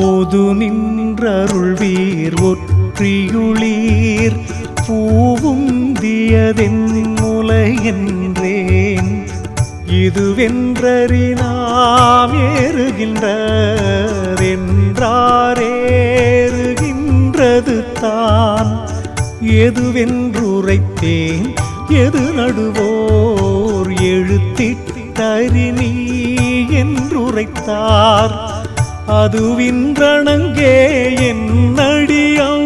பொது நின்றருள்வீர் ஒற்றியுளீர் பூவுந்தியதென் முலை என்றேன் இதுவென்றறினாம் ஏறுகின்றதென்றாரேறுகின்றது தான் எதுவென்றுரைத்தேன் எது நடுவோர் எழுத்திட்டறினி என்றுரைத்தார் அதுவின்றணங்கே என்னடியம்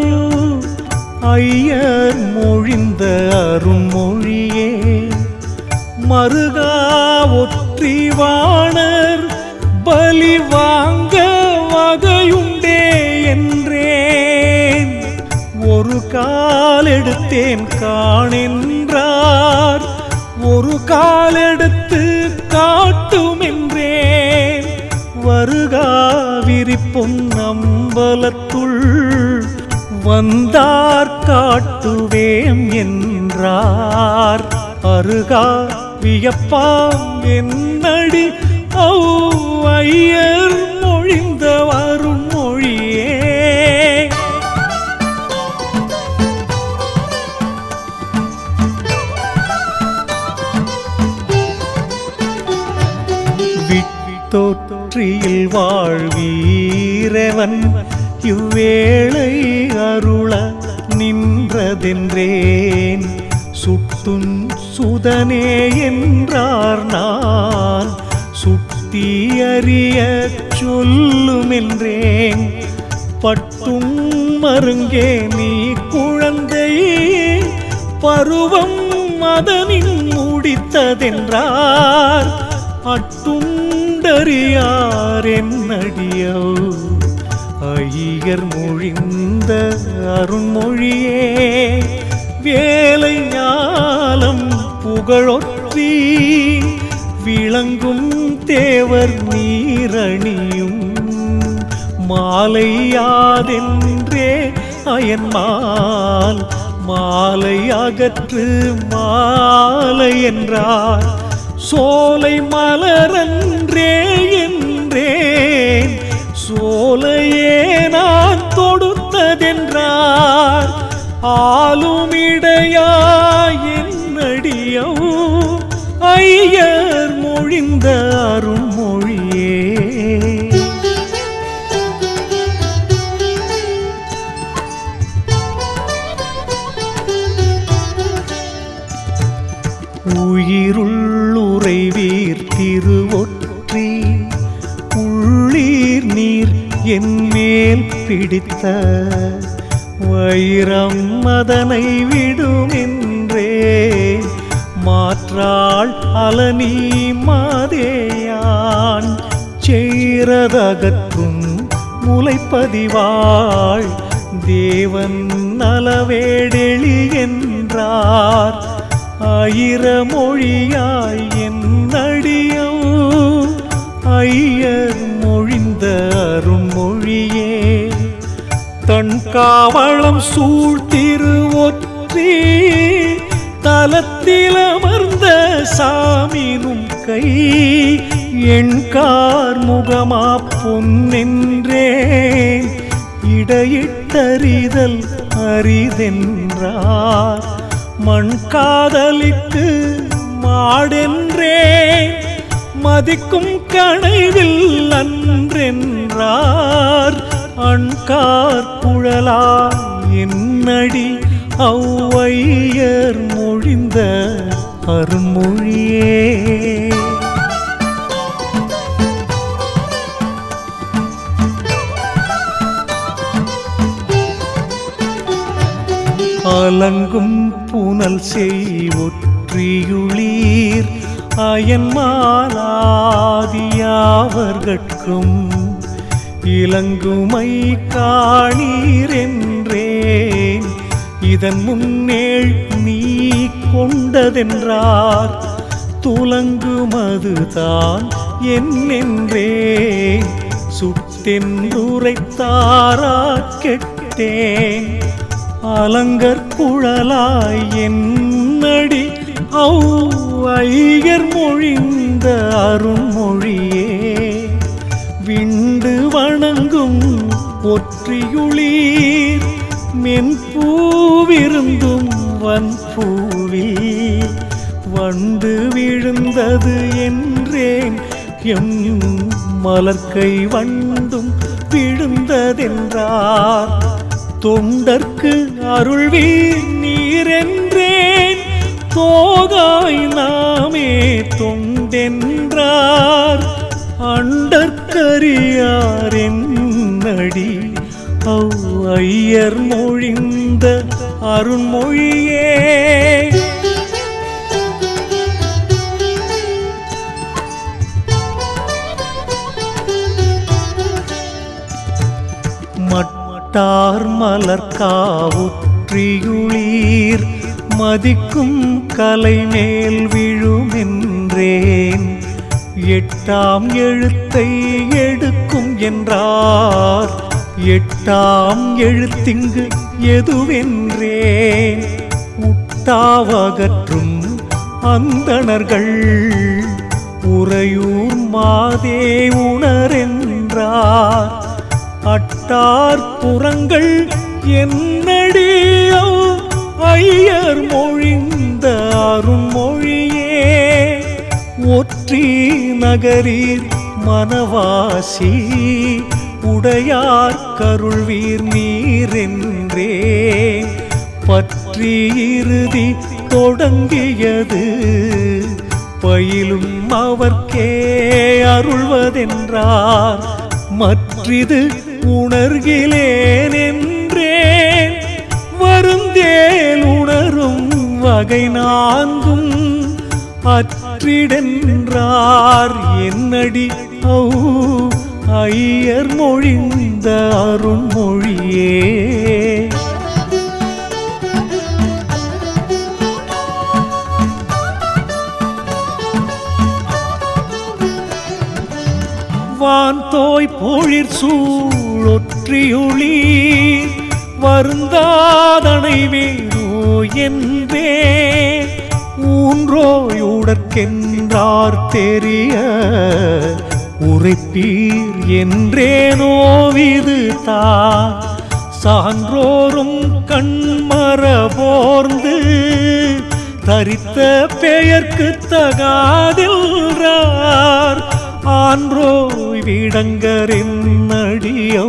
ஐயர் மொழிந்த அருண்மொழியே மருகா ஒற்றிவாணர் பலி வாங்க வகையுண்டே என்றேன் ஒரு கால் எடுத்தேன் காணென்றார் ஒரு கால் எடுத்து காட்டும் என்றேன் வருகா விரிப்பும் நம்பலத்துள் வந்தார் காட்டுவேம் என்றார் அருகா வியப்பாம் என்னடி ஔ ஐயர் மொழிந்த வரும் மொழியே விட்டோற்றியில் வாழ்வீரவன் இவ்வேளை அருள நின்றதென்றேன் சுட்டுன் சுதனே என்றார் நான் சுட்டி அறிய சொல்லுமென்றேன் பட்டும் மருங்கே நீ குழந்தை பருவம் மதனின் முடித்ததென்றார் அட்டுண்டறியார் என்னடியோ ஐயர் மொழிந்த அருண்மொழியே வேலை ஞாலம் புகழொற்றி விளங்கும் தேவர் நீரணியும் மாலையாதென்றே அயன்மால் மாலை அகற்று மாலை என்றார் சோலை மலரன்றே என்றேன் சோலையே நான் தொடுத்ததென்றார் ஆளுமிடையா என்னடியோ ஐயர் மொழிந்த அருண்மொழியே உயிருள்ளுறைவீர் திருவொற்றி உள்ளீர் நீர் என் மேல் பிடித்த வைரம் அதனை விடுமென்றே மாற்றாள் அலனி மாதேயான் செய்றதகற்றும் முளைப்பதிவாள் தேவன் நலவேடெளி என்றார் ஆயிரமொழியாய் என்னடியோ ஐயர் மொழிந்த அருண்மொழியே தன் காவளம் சூழ்த்திருவொற்றி தலத்தில் அமர்ந்த சாமினும் கை எண்கார் முகமா பொன்னென்றேன் இடையிட்டறிதல் அரிதென்றார் மண் காதலித்து மாடென்றே மதிக்கும் கனைவில் அன்றென்றார் அண்கார் குழலா என்னடி ஔவையர் மொழிந்த அருண்மொழியே அலங்கும் புனல் செய் ஒற்றியுளீர் அயன்மாலாதியாவர்கட்கும் இலங்குமை காணீர் என்றேன் இதன் முன்னேள் நீ கொண்டதென்றார் துலங்குமதுதான் என்னென்றேன் சுட்டென்றுரைத்தாரா கெட்டேன் அலங்கர் குழலாய் என்னடி ஔ ஐயர் மொழிந்த அருண்மொழியே விண்டு வணங்கும் ஒற்றியுளீர் மென்பூவிருந்தும் வன்பூவில் வண்டு விழுந்தது என்றேன் எம் மலர்க்கை வண்டும் விழுந்ததென்றார் தொண்டர்க்கு அருள்வீர் நீரென்றேன் தோகாய் நாமே தொண்டென்றார் அண்டற்கரியார் என்னடி அவ் ஐயர் மொழிந்த அருண்மொழியே மட்டார் மலர்காவுற்றியுளீர் மதிக்கும் கலை மேல் விழுமென்றேன் எட்டாம் எழுத்தை எடுக்கும் என்றார் எட்டாம் எழுத்திங்கு எதுவென்றேன் உட்டாவகற்றும் அந்தணர்கள் உறையூர் மாதே உணரென்றார் அட்டார் புறங்கள் என்னடியோ ஐயர் மொழிந்த அருண்மொழியே ஒற்றி நகரீர் மனவாசி உடையார் கருள்வீர் நீரென்றே பற்றி இறுதி தொடங்கியது பயிலும் அவர்க்கே அருள்வதென்றார் மற்றிது உணர்கிலேன் என்றேன் வருந்தேல் உணரும் வகை நான்கும் அற்றிடென்றார் என்னடி ஔ ஐயர் மொழிந்த அருண்மொழியே வான்தோய் பொழிற் சூழொற்றியுளி வருந்தாதனை வேணோ என்றே ஊன்றோயுடற்கென்றார் தெரிய உரைப்பீர் என்றேனோ விது தான் சான்றோரும் கண்மரபோர்ந்து தரித்த பெயர்க்கு தகாதில்றார் ஆன்றோய் விடங்கரின் அடியோ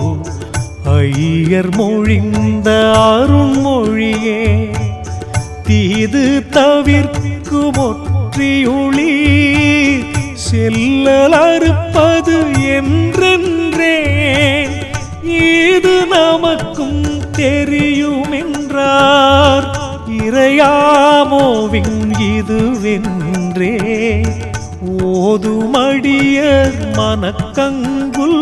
ஐயர் மொழிந்த அருண்மொழியே தீது தவிர்க்கும் ஒற்றியுளி செல்லல் அறுப்பது என்றென்றேன் இது நமக்கும் தெரியும் என்றார் இறையாமோவின் இதுவென்றே ஓதுமடியர் மனக்கங்குல்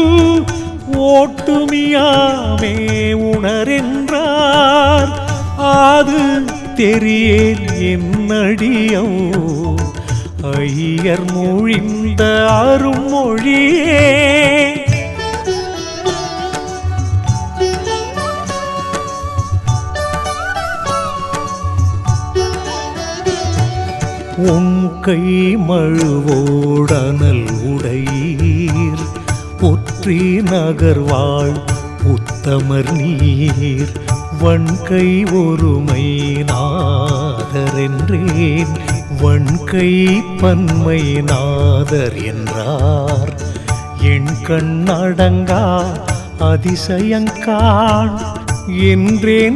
ஓட்டுமியாமே உணரென்றார் அது தெரியேன் என்னடியோ ஐயர் மொழிந்த அருமொழியே உன் கை மழுவோடனல் உடையீர் ஒற்றி நகர்வாழ் உத்தமர் நீர் வன்கை ஒருமை நாதரென்றேன் வன்கை பன்மை நாதர் என்றார் என் கண்ணடங்கா அதிசயங்கான் என்றேன்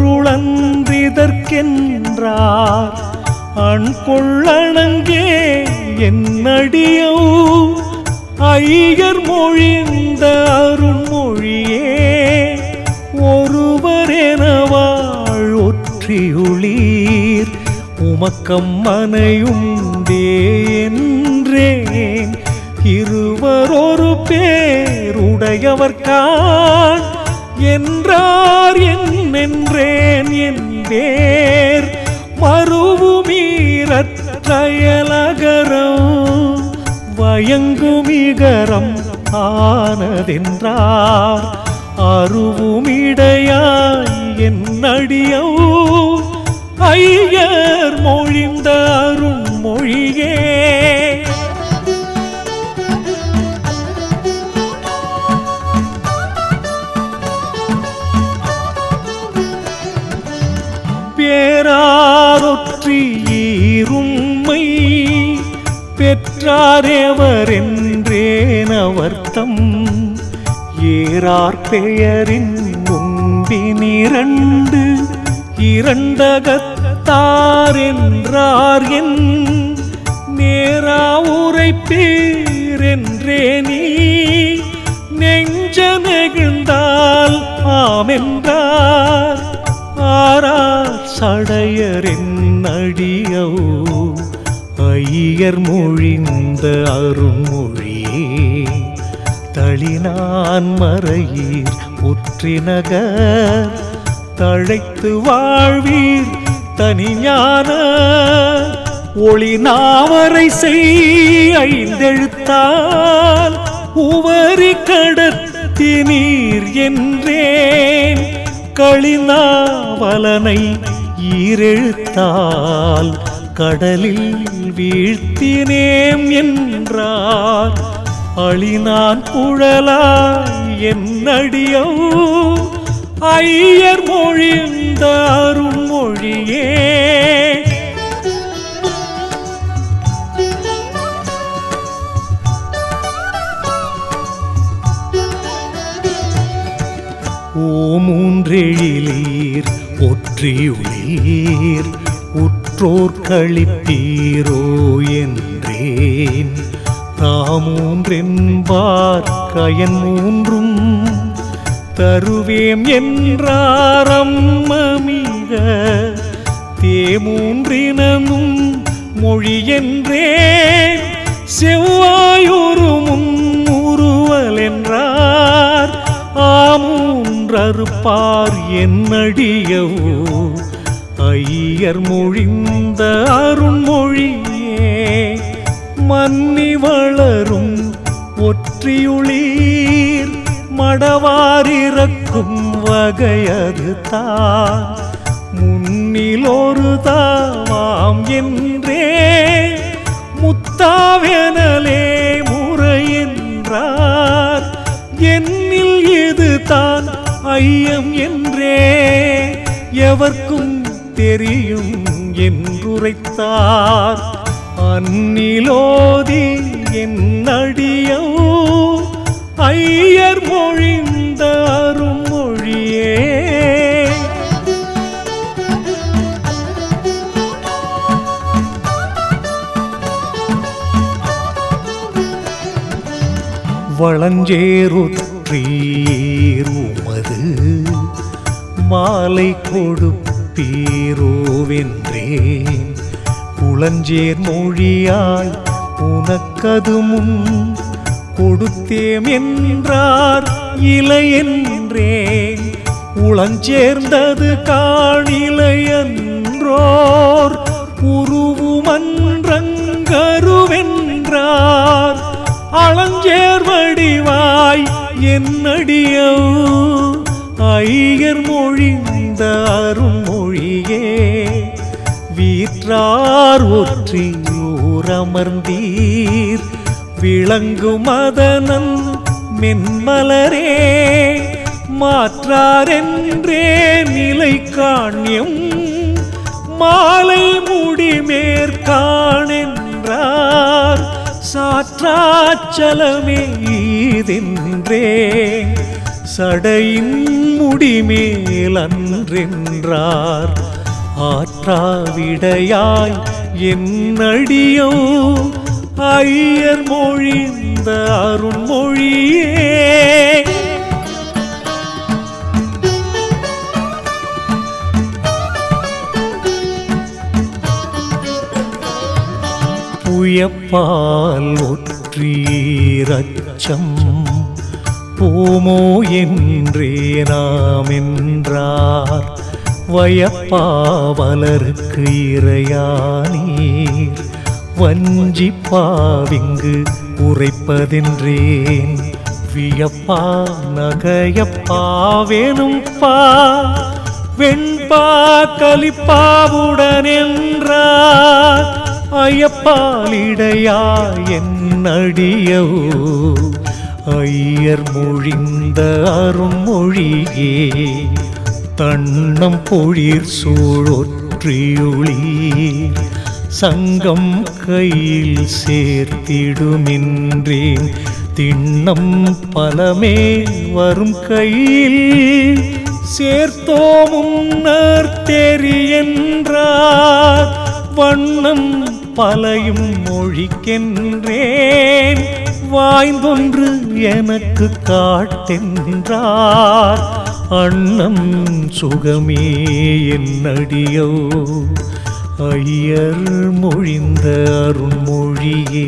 பொருளன்றிதற்கென்றார் அண் கொள்ளணங்கே என்னடியோ ஐயர் மொழிந்த அருண்மொழியே ஒருவரெனவாழ் ஒற்றியுளீர் உமக்கம் மனையுண்டே என்றேன் இருவர் ஒரு பேருடையவர்கான் என்றார் என்னென்றேன் என்பேர் மறுவுமீரற்றயலகரம் வயங்குமிகரம் ஆனதென்றார் அருவுமிடையாய் என்னடியோ ஐயர் மொழிந்த அருண்மொழியே ஈன்றாரேவர் என்றேன் அவர்த்தம் ஏறார் பெயரின் முன்பினிரண்டு இரண்டகத்தார் என்றார் என் நேரா உரைப்பீர் என்றே நீ நெஞ்ச நெகிழ்ந்தால் ஆமென்றார் ஆரார் சடையரின் அடியோ ஐயர் மொழிந்த அருண்மொழியே தளினான் மறையீர் உற்றினகர் தழைத்து வாழ்வீர் தனிஞான ஒளி நாவரை செய் ஐந்தெழுத்தால் உவரி கடத்தினீர் என்றேன் களினாவலனை ஈரெழுத்தால் கடலில் வீழ்த்தினேம் என்றார் அழினான் குழலாய் என்னடியோ ஐயர் மொழிந்த அருண்மொழியே ஓமூன்றெழிலீர் ஒற்றியுளீர் உற்றோர் கழிப்பீரோ என்றேன் தாமூன்றென்பார் கயன் மூன்றும் தருவேம் என்றாரம் மிக தேமூன்றினும் மொழி என்றேன் செவ்வாயொரு முன்னுருவல் என்றார் ஆமூன்றறுப்பார் என்னடியவோ ஐயர் மொழிந்த அருண்மொழியே மன்னி வளரும் ஒற்றியுளீர் மடவாரிறக்கும் வகையது தான் முன்னில் ஒரு தாவாம் என்றே முத்தாவெனலே முறையென்றார் என்னில் இது தான் ஐயம் என்றே எவர்க்கும் தெரியும் என்றுரைத்தார் அந்நிலோதி என் அடியோ ஐயர் மொழிந்த அருமொழியே வளஞ்சேருற்றீர் உமது மாலை கொடுப்பீரோவென்றேன் குளஞ்சேர் மொழியாய் உனக்கது முன் கொடுத்தேம் என்றார் இலை என்றேன் உளஞ்சேர்ந்தது காணிலையன்றோர் உருவுமன்றங்கருவென்றார் அளஞ்சேர் வடிவாய் என்னடியோ ஐயர் மொழிந்த அருண்மொழியே வீற்றார் ஒற்றியூர் அமர்ந்தீர் விளங்கு மதனன் மென்மலரே மாற்றாரென்றே நிலை காண்யம் மாலை முடிமேற்காணென்றார் சாற்றாச்சலமே ஈதென்றே சடையின் முடிமேல் அன்றென்றார் ஆற்றாவிடையாய் என்னடியோ ஐயர் மொழிந்த அருண்மொழியே புயப்பால் ஒற்றீரச்சம் போமோ என்றே நாம் என்றார் வயப்பாவலருக்கு இறையானீர் வஞ்சிப்பாவிங்கு உரைப்பதென்றேன் வியப்பா நகையப்பாவேனும் பா வெண்பா கலிப்பாவுடன் என்றார் ஐயப்பாலிடையா என்னடியோ ஐயர் மொழிந்த அருண்மொழியே தன்னம் பொழிர் சூழொற்றியுளீர் சங்கம் கையில் சேர்த்திடுமின்றேன் திண்ணம் பலமே வரும் கையில் சேர்த்தோ முன்னர் தெரியென்றார் வண்ணம் பலையும் மொழிக்கின்றேன் வாய்ந்தொன்று எனக்கு காட்டென்றார் அண்ணம் சுகமே என்னடியோ ஐயர் மொழிந்த அருண்மொழியே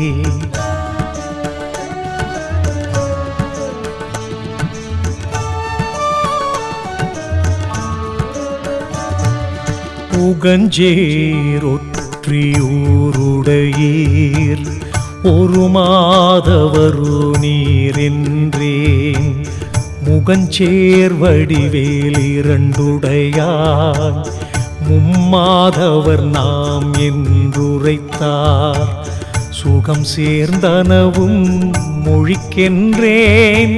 புகஞ்சேரொற்றியூருடையீர் ஒரு மாதவரு நீரென்றேன் முகஞ்சேர் வடிவேல் இரண்டுடையான் மும்மாதவர் நாம் என்றுரைத்தார் சுகம் சேர்ந்தனவும் மொழிக்கின்றேன்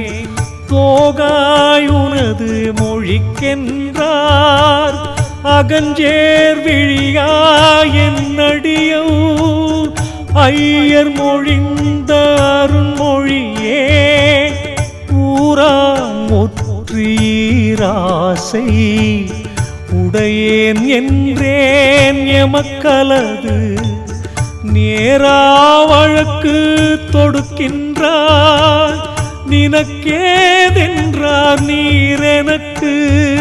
தோகாயுனது மொழிக்கின்றார் அகஞ்சேர் விழியா என்னடியோ ஐயர் மொழிந்த அருண்மொழியே ஊராம் ஒற்றீராசை உடையேன் என்றேன் எமக்கலது நேரா வழக்கு தொடுக்கின்றார் நினக்கேதென்றார் நீர் எனக்கு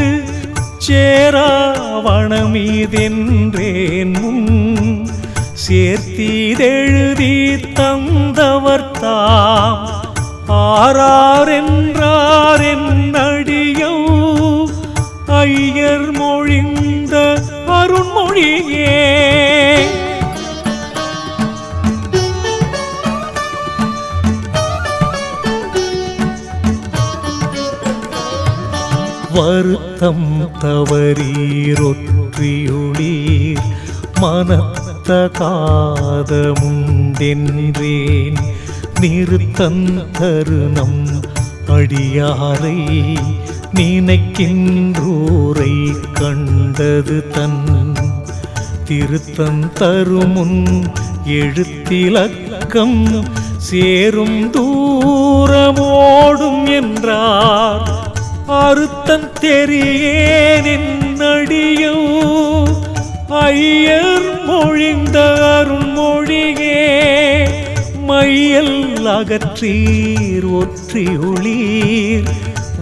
சேராவணமீதென்றேன் முன் சேர்த்தீதெழுதி தந்தவர் தாம் ஆறாரென்றார் என்னடியோ ஐயர் மொழிந்த அருண்மொழியே வருத்தம் தவறீரொற்றியுளீர் மனத்த காதமுண்டென்றேன் நிறுத்தன் தருணம் அடியாரை நினைக்கின்றோரை கண்டது தன் திருத்தன் தருமுன் எழுத்திலக்கம் சேரும் தூரமோடும் என்றார் அறுத்தன் தெரியேன் அடியோ ஐயர் மொழிந்த அருண்மொழியே மையல் அகற்றீர் ஒற்றி ஒளீர்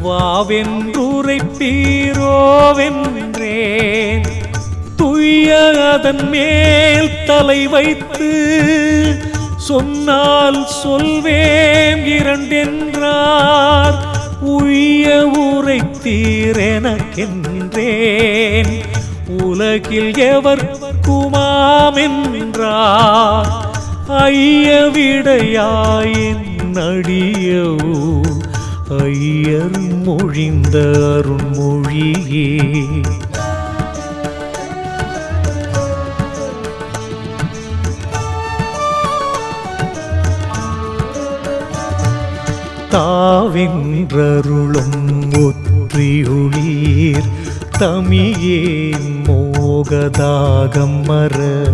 வாவென்றுரைப்பீரோவென்றேன் துய்ய அதன் மேல் தலை வைத்து சொன்னால் சொல்வேன் இரண்டென்றார் உய்ய உரைத்தீரெனக்கென்றேன் உலகில் எவர் குமாமென்றார் ஐய விடையாயின் அடியோ ஐயர் மொழிந்த அருண்மொழியே தாவென்றருளும் ஒற்றியுளீர் தமியேன் மோகதாகம் மற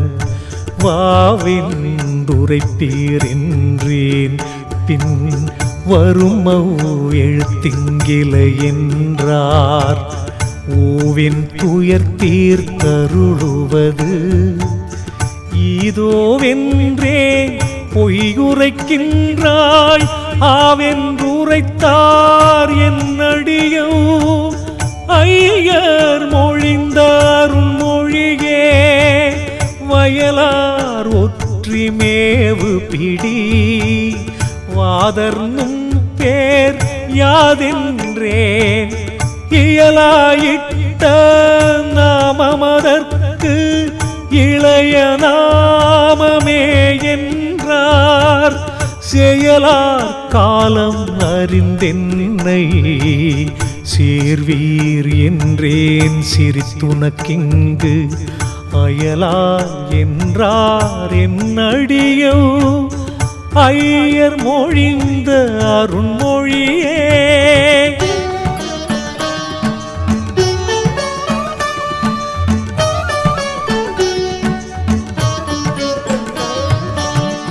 வாவென்றுரைப்பீரென்றேன் பின் வரும் எழுத்திங்கிலை என்றார் ஓவின் துயர் தீர்த்தருளுவது ஈதோவென்றே பொய்யுரைக்கின்றாய் ஆவென்றுரைத்தார் என்னடியோ ஐயர் மொழிந்தாரும் மொழியே வயலார் ஒற்றிமேவு பிடி வாதர்னும் பேர் யாதென்றேன் இயலாயிட்ட நாமமதற்கு இளைய நாமமே என்றார் செயலார் காலம் அறிந்தென்னை சேர்வீர் என்றேன் சிரித்துனக்கிங்கு அயலார் என்றார் என்னடியோ ஐயர் மொழிந்த அருண்மொழியே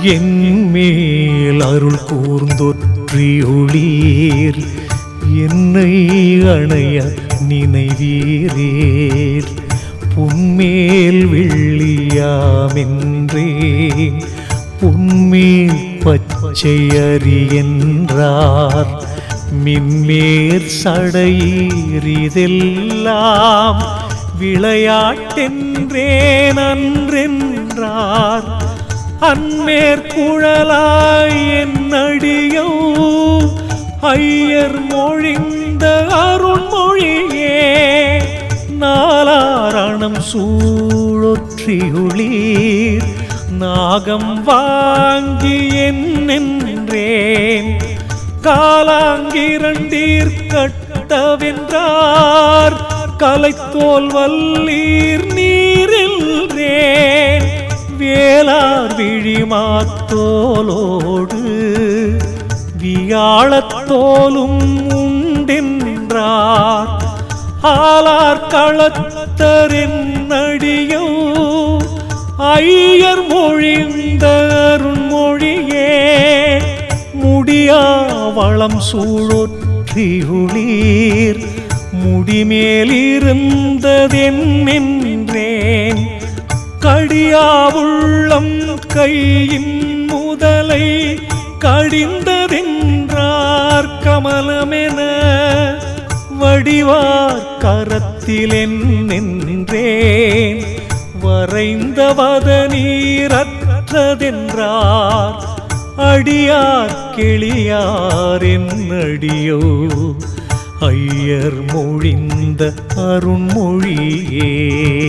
என் மேல் அருள் கூர்ந்தொற்றியொளீர் என்னை அணைய நினைவீரேர் பொன்மேல் வெள்ளியாமென்றேன் பொன்மேல் பச்சையறி என்றார் மின்மேற் சடையீரிதெல்லாம் விளையாட்டென்றேன் அன்றென்றார் அந்மேற்குழலாய் என்னடியோ ஐயர் மொழிந்த அருண்மொழியே நாலாரணம் சூழொற்றியுளீர் நாகம் வாங்கி என்னென்றேன் காலாங்கிரண்டீர் கட்டவென்றார் கலைத்தோல் வல்லீர் நீரில்றேன் வேளார் விழிமாத்தோலோடு வியாழத்தோலும் உண்டென்றார் ஆளார் களத்தரென்னடியோ ஐயர் மொழிந்த அருண்மொழியே முடியா வளம் சூழொற்றியுளீர் முடிமேலிருந்ததென்னென்றேன் கடியாவுள்ளம் கையின் முதலை கடிந்ததென்றார் கமலமென வடிவார் கரத்தில் நின்றேன் வரைந்தவத நீரற்றதென்றார் அடியார் கிளியார் என்னடியோ ஐயர் மொழிந்த அருண்மொழியே